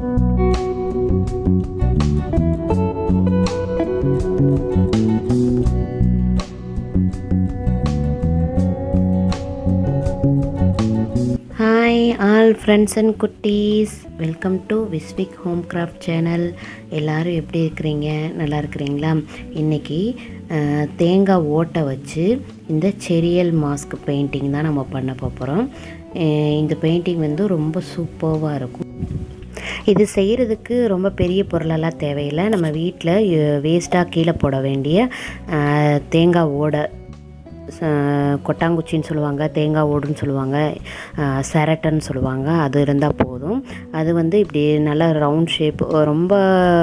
hi all friends and குட்டீஸ் welcome to Vishvik home craft channel எல்லோரும் எப்படி இருக்கிறீங்க நல்லா இருக்கிறீங்களா இன்றைக்கி தேங்காய் ஓட்டை வச்சு இந்த செரியல் மாஸ்க் பெயிண்டிங் தான் நம்ம பண்ண போகிறோம் இந்த பெயிண்டிங் வந்து ரொம்ப சூப்பர்வாக இருக்கும் இது செய்கிறதுக்கு ரொம்ப பெரிய பொருளெல்லாம் தேவையில்லை நம்ம வீட்டில் வேஸ்ட்டாக கீழே போட வேண்டிய அஹ், தேங்காய் ஓடை ச- கொட்டாங்குச்சின்னு சொல்லுவாங்க தேங்காய் ஓடுன்னு சொல்லுவாங்க அஹ், சரட்டைன்னு சொல்லுவாங்க அது இருந்தால் போதும் அது வந்து இப்படி நல்லா ரவுண்ட் ஷேப் ரொம்ப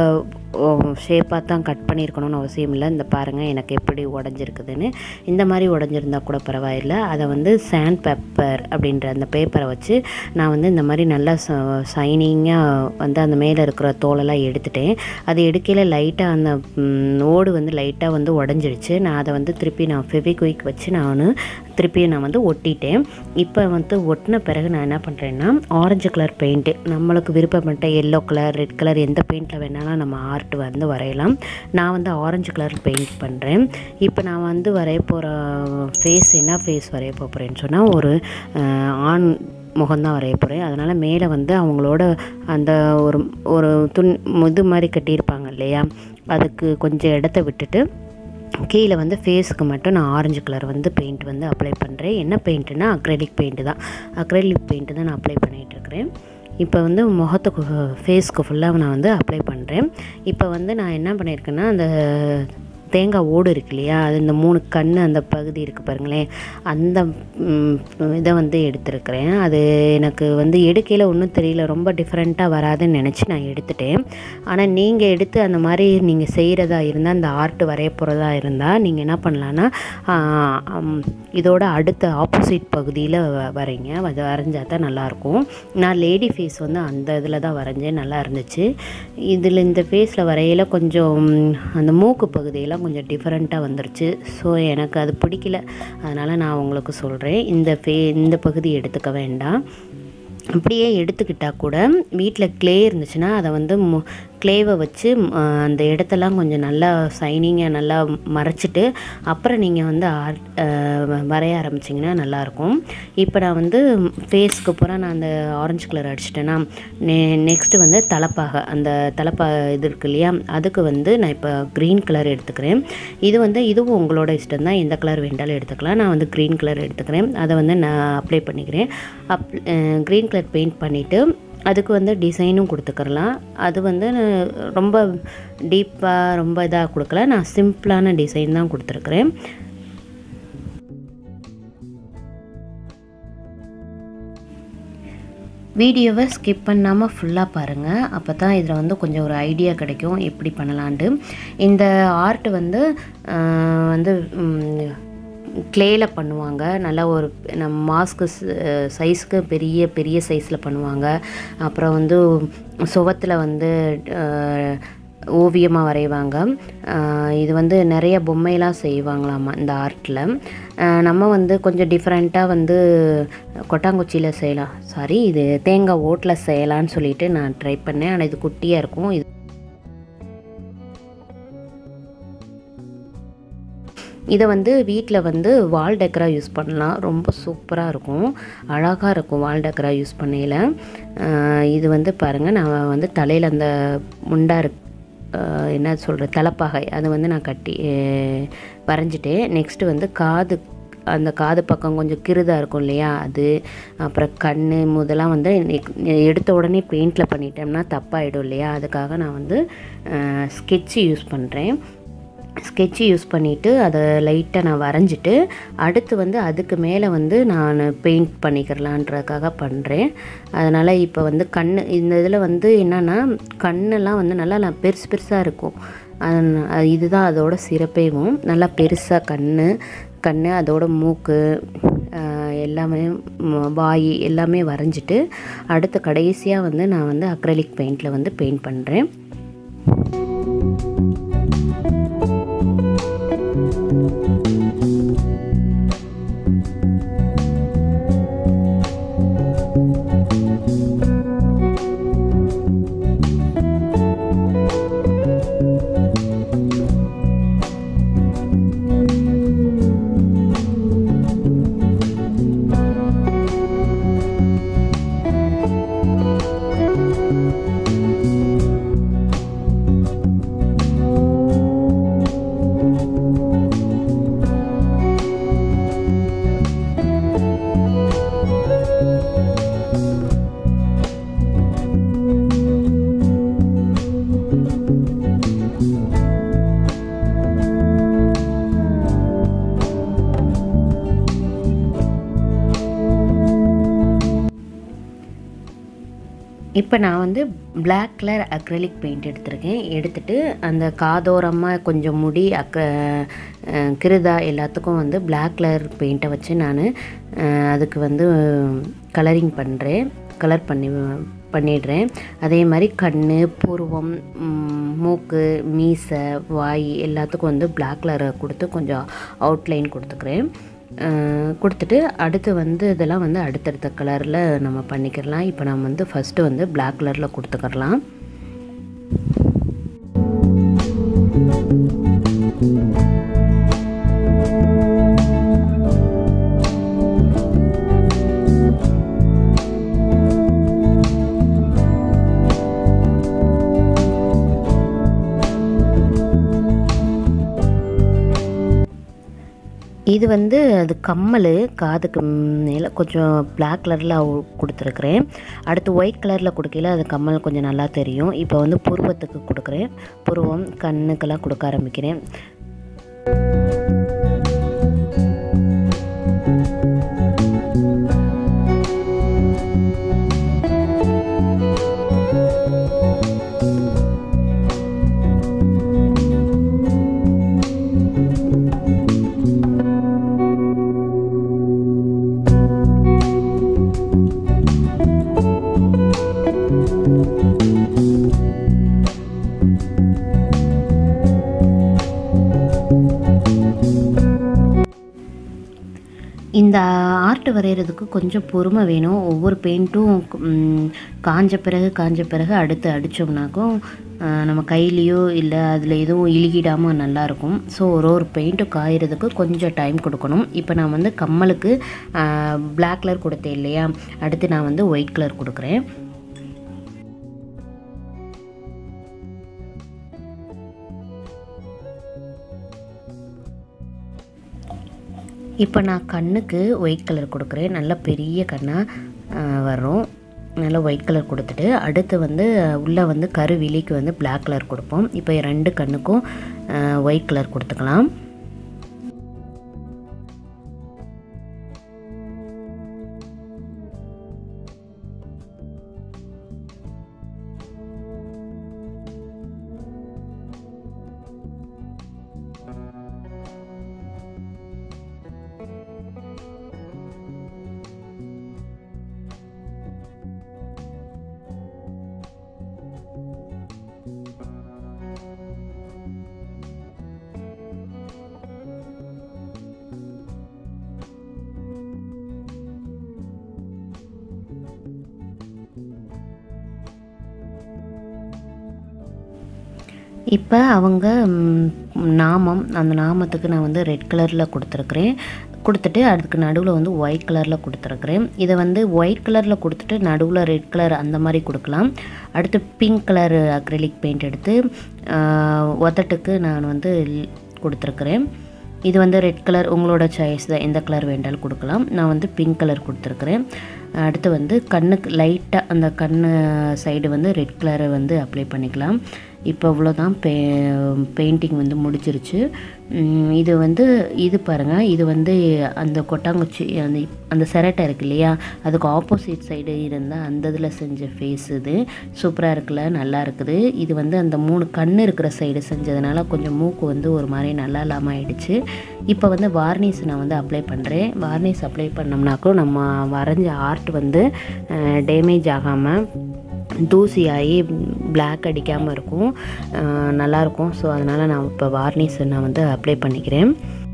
ஷேப்பாக தான் கட் பண்ணியிருக்கணும்னு அவசியம் இல்லை இந்த பாருங்கள் எனக்கு எப்படி உடஞ்சிருக்குதுன்னு இந்த மாதிரி உடஞ்சிருந்தா கூட பரவாயில்ல அதை வந்து சாண்ட் பேப்பர் அப்படின்ற அந்த பேப்பரை வச்சு நான் வந்து இந்த மாதிரி நல்லா ஷைனிங்காக வந்து அந்த மேலே இருக்கிற தோலெல்லாம் எடுத்துட்டேன் அது எடுக்கையில் லைட்டாக அந்த ம், ஓடு வந்து லைட்டாக வந்து உடஞ்சிடுச்சு நான் அதை வந்து திருப்பி நான் ஃபெவிக்விக் வச்சு நான் திருப்பி நான் வந்து ஒட்டிட்டேன் இப்போ வந்து ஒட்டின பிறகு நான் என்ன பண்ணுறேன்னா ஆரஞ்சு கலர் பெயிண்ட்டு நம்மளுக்கு விருப்பப்பட்ட எல்லோ கலர் ரெட் கலர் எந்த பெயிண்டில் வேணாலும் நம்ம ஆர்ட் வந்து வரையலாம் நான் வந்து ஆரஞ்சு கலர் பெயிண்ட் பண்ணுறேன் இப்போ நான் வந்து வரைய போகிற ஃபேஸ் என்ன ஃபேஸ் வரைய போகிறேன்னு சொன்னால் ஒரு அஹ், ஆண் முகம்தான் வரைய போகிறேன் அதனால் மேலே வந்து அவங்களோட அந்த ஒரு ஒரு துண் இது மாதிரி கட்டியிருப்பாங்க இல்லையா அதுக்கு கொஞ்சம் இடத்த விட்டுட்டு கீழே வந்து ஃபேஸுக்கு மட்டும் நான் ஆரஞ்சு கலர் வந்து பெயிண்ட் வந்து அப்ளை பண்ணுறேன் என்ன பெயிண்ட்டுனா அக்ரெலிக் பெயிண்ட்டு தான் அக்ரெலிக் பெயிண்ட்டு தான் நான் அப்ளை பண்ணிகிட்ருக்கிறேன் இப்போ வந்து முகத்துக்கு ஃபேஸ்க்கு ஃபுல்லாக நான் வந்து அப்ளை பண்ணுறேன் இப்போ வந்து நான் என்ன பண்ணியிருக்கேன்னா அந்த தேங்காய் ஓடு இருக்கு இல்லையா அது இந்த மூணு கண் அந்த பகுதி இருக்குது பாருங்களேன் அந்த ம், இதை வந்து எடுத்திருக்கிறேன் அது எனக்கு வந்து எடுக்கையில் ஒன்றும் தெரியல ரொம்ப டிஃப்ரெண்ட்டாக வராதுன்னு நினச்சி நான் எடுத்துட்டேன் ஆனால் நீங்கள் எடுத்து அந்த மாதிரி நீங்கள் செய்கிறதா இருந்தால் அந்த ஆர்ட் வரைய போகிறதா இருந்தால் நீங்கள் என்ன பண்ணலான்னா ஆ, ம், இதோட அடுத்த ஆப்போசிட் பகுதியில் வரைங்க அது வரைஞ்சா தான் நல்லாயிருக்கும் நான் லேடி ஃபேஸ் வந்து அந்த இதில் தான் வரைஞ்சேன் நல்லா இருந்துச்சு இதில் இந்த ஃபேஸில் வரையில கொஞ்சம் ம், அந்த மூக்கு பகுதியெல்லாம் கொஞ்சம் டிஃப்ரெண்ட்டாக வந்துருச்சு ஸோ எனக்கு அது பிடிக்கல அதனால் நான் உங்களுக்கு சொல்கிறேன் இந்த ஃபே இந்த பகுதி எடுத்துக்க வேண்டாம் அப்படியே எடுத்துக்கிட்டால் கூட வீட்டில் க்ளே இருந்துச்சுன்னா அதை வந்து மு க்ளேவை வச்சு ம், அஹ், அந்த இடத்தெல்லாம் கொஞ்சம் நல்லா சைனிங்காக நல்லா மறைச்சிட்டு அப்புறம் நீங்கள் வந்து ஆர்ட் வரைய ஆரம்பிச்சிங்கன்னா நல்லாயிருக்கும் இப்போ நான் வந்து ஃபேஸ்க்கு பூரா நான் அந்த ஆரஞ்சு கலர் அடிச்சிட்டேன்னா நெ நெக்ஸ்ட்டு வந்து தலைப்பாக அந்த தலைப்பா இது இருக்கு இல்லையா அதுக்கு வந்து நான் இப்போ க்ரீன் கலர் எடுத்துக்கிறேன் இது வந்து இதுவும் உங்களோட இஷ்டம் தான் எந்த கலர் வேண்டாலும் எடுத்துக்கலாம் நான் வந்து க்ரீன் கலர் எடுத்துக்கிறேன் அதை வந்து நான் அப்ளை பண்ணிக்கிறேன் அப் க்ரீன் கலர் பெயிண்ட் பண்ணிவிட்டு அதுக்கு வந்து டிசைனும் கொடுத்துக்கிறலாம் அது வந்து நான் ரொம்ப டீப்பாக ரொம்ப இதாக கொடுக்கல நான் சிம்பிளான டிசைன் தான் கொடுத்துருக்குறேன் வீடியோவை ஸ்கிப் பண்ணாமல் ஃபுல்லாக பாருங்கள் அப்போ தான் இதில் வந்து கொஞ்சம் ஒரு ஐடியா கிடைக்கும் எப்படி பண்ணலான்ட்டு இந்த ஆர்ட் வந்து ஆஹ், வந்து க்ளேயில் பண்ணுவாங்க நல்லா ஒரு நம்ம மாஸ்க்கு சைஸ்க்கு பெரிய பெரிய சைஸில் பண்ணுவாங்க அப்புறம் வந்து சுவத்தில் வந்து ஆஹ், ஓவியமாக வரைவாங்க ஆஹ் இது வந்து நிறைய பொம்மையெல்லாம் செய்வாங்களாமா இந்த ஆர்ட்டில் நம்ம வந்து கொஞ்சம் டிஃப்ரெண்ட்டாக வந்து கொட்டாங்குச்சியில் செய்யலாம் சாரி இது தேங்காய் ஓட்டில் செய்யலான்னு சொல்லிட்டு நான் ட்ரை பண்ணேன் ஆனால் இது குட்டியாக இருக்கும் இது இதை வந்து வீட்டில் வந்து வால் டெக்கராக யூஸ் பண்ணலாம் ரொம்ப சூப்பராக இருக்கும் அழகாக இருக்கும் வால் டெக்கராக யூஸ் பண்ணையில் இது வந்து பாருங்கள் நான் வந்து தலையில் அந்த முண்டா இருக்கு ஆஹ் என்ன சொல்கிற தலைப்பாகை அதை வந்து நான் கட்டி அஹ் வரைஞ்சிட்டேன் நெக்ஸ்ட்டு வந்து காது அந்த காது பக்கம் கொஞ்சம் கிருதாக இருக்கும் இல்லையா அது அப்புறம் கண் முதலாம் வந்து நெக்- எடுத்த உடனே பெயிண்டில் பண்ணிட்டோம்னா தப்பாயிடும் இல்லையா அதுக்காக நான் வந்து ஸ்கெட்சு யூஸ் பண்ணுறேன் ஸ்கெட்சு யூஸ் பண்ணிவிட்டு அதை லைட்டாக நான் வரைஞ்சிட்டு அடுத்து வந்து அதுக்கு மேலே வந்து நான் பெயிண்ட் பண்ணிக்கிறலான்றதுக்காக பண்ணுறேன் அதனால் இப்போ வந்து கண் இந்த இதில் வந்து என்னென்னா கண்ணெல்லாம் வந்து நல்லா நான் பெருசு பெருசாக இருக்கும் அது ந- அது இதுதான் அதோட சிறப்பேவும் நல்லா பெருசாக கண் கண் அதோட மூக்கு ஆஹ், எல்லாமே ம- வாய் எல்லாமே வரைஞ்சிட்டு அடுத்து கடைசியாக வந்து நான் வந்து அக்ரலிக் பெயிண்டில் வந்து பெயிண்ட் பண்ணுறேன் இப்போ நான் வந்து Black கலர் அக்ரலிக் பெயிண்ட் எடுத்திருக்கேன் எடுத்துட்டு அந்த காதோரமாக கொஞ்சம் முடி அக்க அஹ், கிருதா எல்லாத்துக்கும் வந்து Black கலர் பெயிண்ட்டை வச்சு நான் அதுக்கு வந்து கலரிங் பண்ணுறேன் கலர் பண்ணி பண்ணிடுறேன் அதே மாதிரி கண் புருவம் ம், மூக்கு மீசை வாய் எல்லாத்துக்கும் வந்து Black கலரை கொடுத்து கொஞ்சம் அவுட்லைன் கொடுத்துக்கிறேன் அஹ், கொடுத்துட்டு அடுத்து வந்து இதெல்லாம் வந்து அடுத்தடுத்த கலரில் நம்ம பண்ணிக்கிறலாம் இப்போ நம்ம வந்து ஃபஸ்ட்டு வந்து Black கலரில் கொடுத்துக்கிறலாம் இது வந்து அது கம்மல் காதுக்கு மேலே கொஞ்சம் Black கலரில் கொடுத்துருக்குறேன் அடுத்து ஒயிட் கலரில் கொடுக்கல அது கம்மல் கொஞ்சம் நல்லா தெரியும் இப்போ வந்து புருவத்துக்கு கொடுக்குறேன் புருவம் கண்ணுக்கெல்லாம் கொடுக்க ஆரம்பிக்கிறேன் இந்த ஆர்ட் வரைகிறதுக்கு கொஞ்சம் பொறுமை வேணும் ஒவ்வொரு பெயிண்ட்டும் காஞ்ச பிறகு காஞ்ச பிறகு அடுத்து அடித்தோம்னாக்கும் நம்ம கையிலையோ இல்லை அதில் எதுவும் இழுகிடாமல் நல்லாயிருக்கும் ஸோ ஒரு ஒரு பெயிண்ட்டும் காயறதுக்கு கொஞ்சம் டைம் கொடுக்கணும் இப்போ நான் வந்து கம்மலுக்கு Black கலர் கொடுத்தேன் இல்லையா அடுத்து நான் வந்து ஒயிட் கலர் கொடுக்குறேன் இப்போ நான் கண்ணுக்கு ஒயிட் கலர் கொடுக்குறேன் நல்ல பெரிய கண்ணாக வரும் நல்லா ஒயிட் கலர் கொடுத்துட்டு அடுத்து வந்து உள்ளே வந்து கருவிழிக்கு வந்து Black கலர் கொடுப்போம் இப்போ ரெண்டு கண்ணுக்கும் ஒயிட் கலர் கொடுத்துக்கலாம் இப்போ அவங்க ம், நாமம் அந்த நாமத்துக்கு நான் வந்து ரெட் கலரில் கொடுத்துருக்குறேன் கொடுத்துட்டு அதுக்கு நடுவில் வந்து ஒயிட் கலரில் கொடுத்துருக்குறேன் இதை வந்து ஒயிட் கலரில் கொடுத்துட்டு நடுவில் ரெட் கலர் அந்த மாதிரி கொடுக்கலாம் அடுத்து பிங்க் கலர் அக்ரிலிக் பெயிண்ட் எடுத்து ஆஹ், உதட்டுக்கு நான் வந்து கொடுத்துருக்குறேன் இது வந்து ரெட் கலர் உங்களோட சாய்ஸ் தான் எந்த கலர் வேண்டாலும் கொடுக்கலாம் நான் வந்து பிங்க் கலர் கொடுத்துருக்குறேன் அடுத்து வந்து கண்ணுக்கு லைட்டாக அந்த கண் சைடு வந்து ரெட் கலரை வந்து அப்ளை பண்ணிக்கலாம் இப்போ இவ்வளோதான் பெ பெயிண்டிங் வந்து முடிச்சிருச்சு உம், இது வந்து இது பாருங்கள் இது வந்து அந்த கொட்டாங்குச்சி அந்த அந்த செரட்டை இருக்கு இல்லையா அதுக்கு ஆப்போசிட் சைடு இருந்தால் அந்த இதில் செஞ்ச ஃபேஸ் இது சூப்பராக இருக்குல்ல நல்லா இருக்குது இது வந்து அந்த மூணு கண் இருக்கிற சைடு செஞ்சதுனால கொஞ்சம் மூக்கு வந்து ஒரு மாதிரி நல்லா இல்லாமல் ஆயிடுச்சு இப்போ வந்து வார்னிஸ் நான் வந்து அப்ளை பண்ணுறேன் வார்னிஸ் அப்ளை பண்ணோம்னாக்கும் நம்ம வரைஞ்ச ஆர்ட் வந்து டேமேஜ் ஆகாமல் தூசியாகி Black அடிக்காமல் இருக்கும் அஹ் நல்லாயிருக்கும் ஸோ அதனால் நான் இப்போ வார்னிஸ் நான் வந்து அப்ளை பண்ணிக்கிறேன்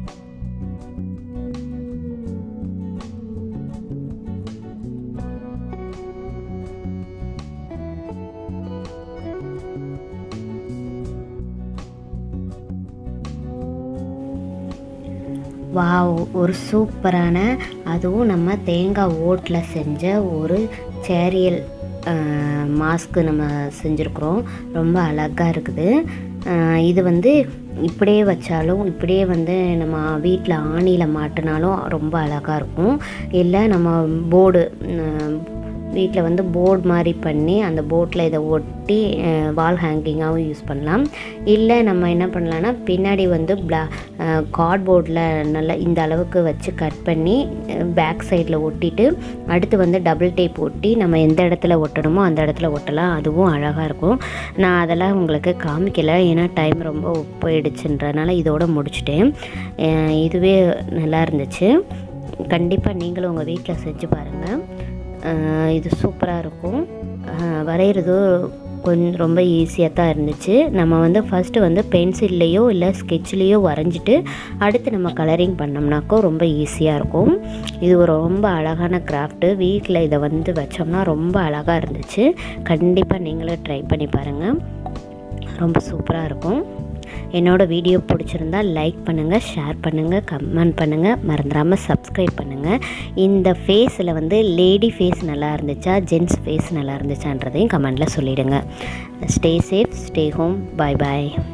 வாவ் ஒரு சூப்பரான அதுவும் நம்ம தேங்காய் ஓட்டில் செஞ்ச ஒரு சேரியல் மாஸ்க்கு நம்ம செஞ்சுருக்குறோம் ரொம்ப அழகாக இருக்குது அஹ் இது வந்து இப்படியே வச்சாலும் இப்படியே வந்து நம்ம வீட்டில் ஆணியில் மாட்டினாலும் ரொம்ப அழகாக இருக்கும் இல்லை நம்ம போர்டு வீட்டில் வந்து போர்டு மாதிரி பண்ணி அந்த போர்டில் இதை ஒட்டி வால் ஹேங்கிங்காகவும் யூஸ் பண்ணலாம் இல்லை நம்ம என்ன பண்ணலான்னா பின்னாடி வந்து பிளா கார்ட்போர்டில் நல்லா இந்த அளவுக்கு வச்சு கட் பண்ணி பேக் சைடில் ஒட்டிட்டு அடுத்து வந்து டபுள் டேப் ஒட்டி நம்ம எந்த இடத்துல ஒட்டணுமோ அந்த இடத்துல ஒட்டலாம் அதுவும் அழகாக இருக்கும் நான் அதெல்லாம் உங்களுக்கு காமிக்கலை ஏன்னா டைம் ரொம்ப போயிடுச்சுன்றனால இதோட முடிச்சிட்டேன் அஹ் இதுவே நல்லா இருந்துச்சு கண்டிப்பாக நீங்களும் உங்கள் வீட்டில் செஞ்சு பாருங்கள் அஹ் இது சூப்பராக இருக்கும் அஹ் வரைகிறது கொஞ்சம் ரொம்ப ஈஸியாக தான் இருந்துச்சு நம்ம வந்து ஃபஸ்ட்டு வந்து பென்சில்லையோ இல்லை ஸ்கெட்ச்லேயோ வரைஞ்சிட்டு அடுத்து நம்ம கலரிங் பண்ணோம்னாக்கோ ரொம்ப ஈஸியாக இருக்கும் இது ஒரு ரொம்ப அழகான கிராஃப்ட்டு வீட்டில் இதை வந்து வச்சோம்னா ரொம்ப அழகாக இருந்துச்சு கண்டிப்பாக நீங்களும் ட்ரை பண்ணி பாருங்கள் ரொம்ப சூப்பராக இருக்கும் என்னோடய வீடியோ பிடிச்சிருந்தா லைக் பண்ணுங்கள் ஷேர் பண்ணுங்கள் கமெண்ட் பண்ணுங்கள் மறந்துடாமல் சப்ஸ்கிரைப் பண்ணுங்கள் இந்த ஃபேஸில் வந்து லேடி ஃபேஸ் நல்லா இருந்துச்சா ஜென்ஸ் ஃபேஸ் நல்லா இருந்துச்சான்றதையும் கமெண்டில் சொல்லிவிடுங்க stay safe stay home bye பாய்